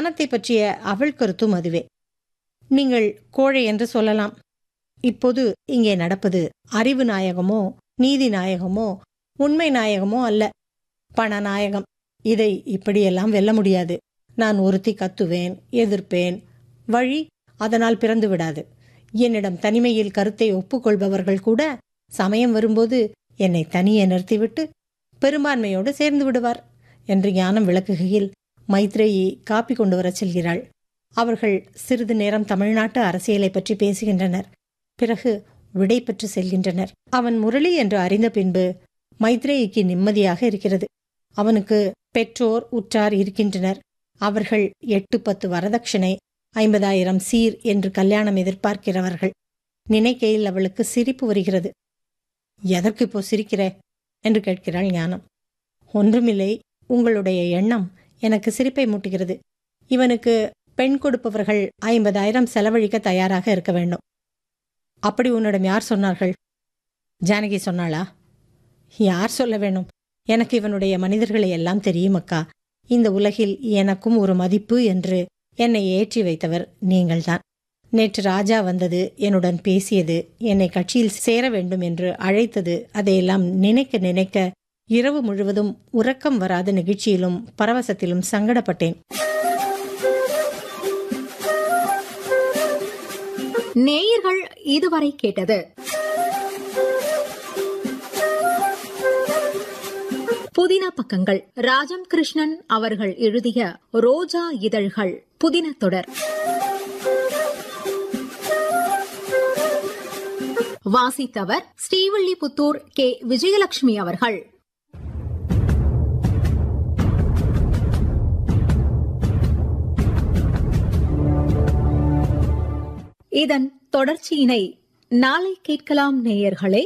ஞானத்தை பற்றிய அவள் கருத்தும் அதுவே நீங்கள் கோழை என்று சொல்லலாம் இப்போது இங்கே நடப்பது அறிவு நாயகமோ நீதி நாயகமோ உண்மை நாயகமோ அல்ல பணநாயகம் இதை இப்படியெல்லாம் வெல்ல முடியாது நான் ஒருத்தி கத்துவேன் எதிர்ப்பேன் வழி அதனால் பிறந்து விடாது என்னிடம் தனிமையில் கருத்தை ஒப்புக்கொள்பவர்கள் கூட சமயம் வரும்போது என்னை தனியே நிறுத்திவிட்டு பெரும்பான்மையோடு சேர்ந்து விடுவார் என்று ஞானம் விளக்குகையில் மைத்ரேயி காப்பி கொண்டு வரச் செல்கிறாள் அவர்கள் சிறிது நேரம் தமிழ்நாட்டு அரசியலை பற்றி பேசுகின்றனர் பிறகு விடை பெற்று செல்கின்றனர் அவன் முரளி என்று அறிந்த பின்பு மைத்ரேயிக்கு நிம்மதியாக இருக்கிறது அவனுக்கு பெற்றோர் உற்றார் இருக்கின்றனர் அவர்கள் எட்டு பத்து வரதட்சணை ஐம்பதாயிரம் சீர் என்று கல்யாணம் எதிர்பார்க்கிறவர்கள் நினைக்கையில் அவளுக்கு சிரிப்பு வருகிறது எதற்கு இப்போ சிரிக்கிறே என்று கேட்கிறாள் ஞானம் ஒன்றுமில்லை உங்களுடைய எண்ணம் எனக்கு சிரிப்பை மூட்டுகிறது இவனுக்கு பெண் கொடுப்பவர்கள் ஐம்பதாயிரம் செலவழிக்க தயாராக இருக்க வேண்டும் அப்படி உன்னிடம் யார் சொன்னார்கள் ஜானகி சொன்னாளா யார் சொல்ல வேணும் எனக்கு இவனுடைய மனிதர்களை எல்லாம் தெரியும் அக்கா இந்த உலகில் எனக்கும் ஒரு மதிப்பு என்று என்னை ஏற்றி வைத்தவர் நீங்கள்தான் நேற்று ராஜா வந்தது என்னுடன் பேசியது என்னை கட்சியில் சேர வேண்டும் என்று அழைத்தது அதையெல்லாம் நினைக்க நினைக்க இரவு முழுவதும் உறக்கம் வராத நிகழ்ச்சியிலும் பரவசத்திலும் சங்கடப்பட்டேன் நேயர்கள் இதுவரை கேட்டது புதின பக்கங்கள் ராஜம் கிருஷ்ணன் அவர்கள் எழுதிய ரோஜா இதழ்கள் புதின தொடர் வாசித்தவர் ஸ்ரீவில்லிபுத்தூர் கே விஜயலட்சுமி அவர்கள் இதன் தொடர்ச்சியினை நாளை கேட்கலாம் நேயர்களே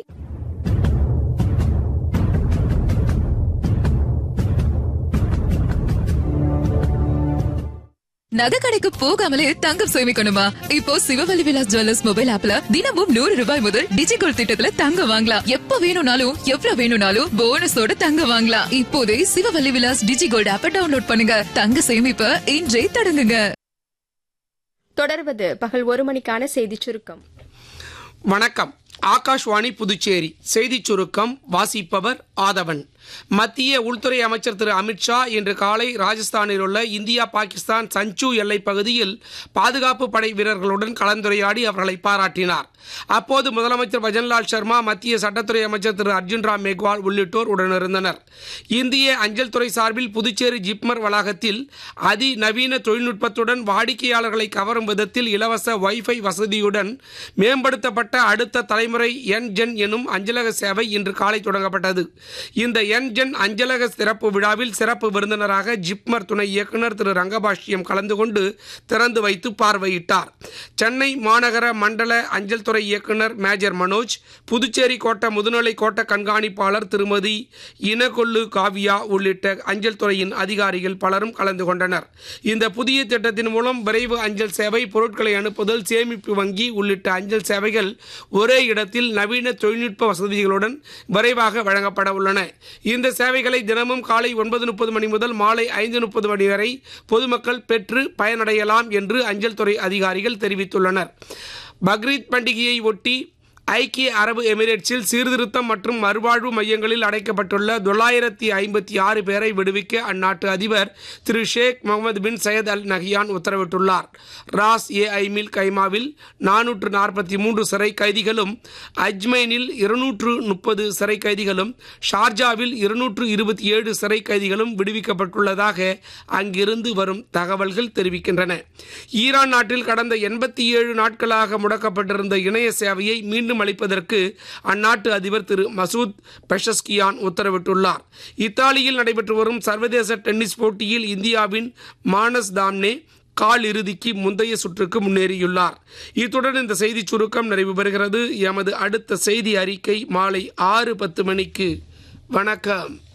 நகை கடைக்கு போகாமலே தங்கம் சேமிக்கணுமா இப்போ சிவவலி விலாஸ் ஜுவல்லர்ஸ் மொபைல் ஆப்ல தினமும் நூறு ரூபாய் முதல் டிஜிகோல் திட்டத்துல தங்கம் வாங்கலாம் எப்ப வேணும்னாலும் எவ்வளவு வேணும்னாலும் போனஸோட தங்கம் வாங்கலாம் இப்போதே சிவவல்லி விலாஸ் டிஜிகோல்ட் ஆப்ப டவுன்லோட் பண்ணுங்க தங்க சேமிப்ப இன்றே தொடங்குங்க தொடர்வது பகல் ஒரு மணிக்கான செய்திச் சுருக்கம் வணக்கம் ஆகாஷ்வாணி புதுச்சேரி செய்திச் சுருக்கம் வாசிப்பவர் ஆதவன் மத்திய உள்துறை அமைச்சர் திரு அமித்ஷா இன்று காலை ராஜஸ்தானில் உள்ள இந்தியா பாகிஸ்தான் சஞ்சு எல்லைப் பகுதியில் பாதுகாப்பு படை வீரர்களுடன் கலந்துரையாடி அவர்களை பாராட்டினார் அப்போது முதலமைச்சர் பஜன்லால் சர்மா மத்திய சட்டத்துறை அமைச்சர் திரு அர்ஜுன் ராம் மேக்வால் உள்ளிட்டோர் உடனிருந்தனர் இந்திய அஞ்சல் துறை சார்பில் புதுச்சேரி ஜிப்மர் வளாகத்தில் அதிநவீன தொழில்நுட்பத்துடன் வாடிக்கையாளர்களை கவரும் விதத்தில் இலவச வைஃபை வசதியுடன் மேம்படுத்தப்பட்ட அடுத்த தலைமுறை என் ஜென் எனும் அஞ்சலக சேவை இன்று காலை தொடங்கப்பட்டது இந்த என் ஜென் அஞ்சலக சிறப்பு விழாவில் சிறப்பு விருந்தினராக ஜிப்மர் துணை இயக்குனர் திரு ரங்கபாஷ்யம் கலந்து கொண்டு திறந்து வைத்து பார்வையிட்டார் சென்னை மாநகர மண்டல அஞ்சல் துறை இயக்குனர் மேஜர் மனோஜ் புதுச்சேரி கோட்ட முதுநிலை கோட்ட கண்காணிப்பாளர் திருமதி இனகொல்லு காவியா உள்ளிட்ட அஞ்சல் துறையின் அதிகாரிகள் பலரும் கலந்து கொண்டனர் இந்த புதிய திட்டத்தின் மூலம் விரைவு அஞ்சல் சேவை பொருட்களை அனுப்புதல் சேமிப்பு வங்கி உள்ளிட்ட அஞ்சல் சேவைகள் ஒரே இடத்தில் நவீன தொழில்நுட்ப வசதிகளுடன் விரைவாக வழங்கப்பட உள்ளன இந்த சேவைகளை தினமும் காலை ஒன்பது முப்பது மணி முதல் மாலை ஐந்து முப்பது மணி வரை பொதுமக்கள் பெற்று பயனடையலாம் என்று அஞ்சல் துறை அதிகாரிகள் தெரிவித்துள்ளனர் பக்ரீத் பண்டிகையை ஒட்டி ஐக்கிய அரபு எமிரேட்ஸில் சீர்திருத்தம் மற்றும் மறுவாழ்வு மையங்களில் அடைக்கப்பட்டுள்ள தொள்ளாயிரத்தி ஐம்பத்தி ஆறு பேரை விடுவிக்க அந்நாட்டு அதிபர் திரு Sheikh Mohamed bin Zayed al Nahyan உத்தரவிட்டுள்ளார் ராஸ் ஏ ஐமில் கைமாவில் நானூற்று நாற்பத்தி மூன்று சிறை கைதிகளும் அஜ்மைனில் இருநூற்று முப்பது சிறை கைதிகளும் ஷார்ஜாவில் இருநூற்று இருபத்தி ஏழு சிறை கைதிகளும் விடுவிக்கப்பட்டுள்ளதாக அங்கிருந்து வரும் தகவல்கள் தெரிவிக்கின்றன ஈரான் நாட்டில் கடந்த எண்பத்தி ஏழு நாட்களாக முடக்கப்பட்டிருந்த இணைய சேவையை மீண்டும் அளிப்பதற்கு அந்நாட்டு அதிபர் திரு மசூத் பெஷஸ்கியான் உத்தரவிட்டுள்ளார் இத்தாலியில் நடைபெற்று வரும் சர்வதேச டென்னிஸ் போட்டியில் இந்தியாவின் மானஸ் தாம்னே கால் இறுதிக்கு முந்தைய சுற்றுக்கு முன்னேறியுள்ளார் இத்துடன் இந்த செய்திச் சுருக்கம் நிறைவு பெறுகிறது எமது அடுத்த செய்தி அறிக்கை மாலை ஆறு பத்து மணிக்கு வணக்கம்